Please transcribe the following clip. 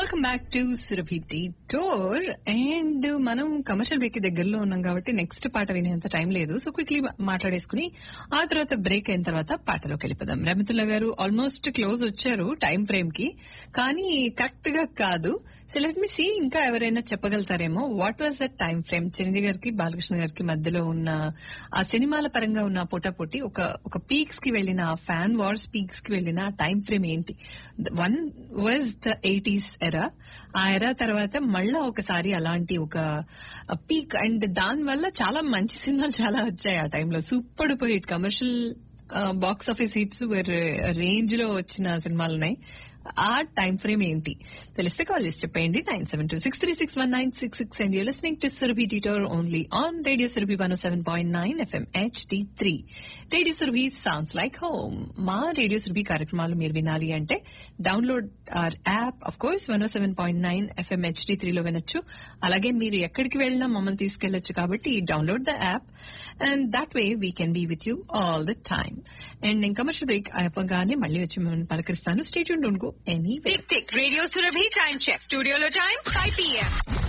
welcome back to Surabhi టోర్ and మనం commercial break దగ్గరలో ఉన్నాం కాబట్టి నెక్స్ట్ పాట వినేంత టైం లేదు సో క్విక్లీ మాట్లాడేసుకుని ఆ తర్వాత బ్రేక్ అయిన తర్వాత పాటలోకి వెళ్ళిపోదాం రమితుల్లా గారు ఆల్మోస్ట్ క్లోజ్ వచ్చారు టైం ఫ్రేమ్ కి కానీ కరెక్ట్ గా కాదు సో లెట్ మీ సీ ఇంకా ఎవరైనా చెప్పగలుగుతారేమో what was that time frame Chiranjeevi గారికి బాలకృష్ణ గారికి మధ్యలో ఉన్న ఆ సినిమాల పరంగా ఉన్న పోటాపోటీ ఒక ఒక పీక్స్ కి వెళ్ళిన ఫ్యాన్ వార్స్ పీక్స్ కి వెళ్ళిన టైం ఫ్రేమ్ ఏంటి one was the eighties era ఆ ఎరా తర్వాత మళ్ళా ఒకసారి అలాంటి ఒక పీక్ అండ్ దాని వల్ల చాలా మంచి సినిమాలు చాలా వచ్చాయి ఆ టైంలో super duper hit commercial box office hits range లో వచ్చిన సినిమాలు ఉన్నాయి ఆ టైం ఫ్రేమ్ ఏంటి తెలిస్తే కాల్ చేసి చెప్పండి nine seven two six three six one nine six six and you listening to Surabhi theatre only on radio Surabhi one seven point nine FM HD three radio Surabhi sounds like home మా radio Surabhi కార్యక్రమాలు మీరు వినాలి అంటే download our app of course one seven point nine FM HD త్రీలో వినొచ్చు అలాగే మీరు ఎక్కడికి వెళ్ళినా మమ్మల్ని తీసుకెళ్లొచ్చు కాబట్టి download the app and that way we can be with you all the time and నేను కమర్షియల్ బ్రేక్ అయిపోగానే మళ్ళీ వచ్చి మిమ్మల్ని పలకరిస్తాను stay don't go any tick tick radio Surabhi time check స్టూడియోలో టైం ఫైవ్ పిఎం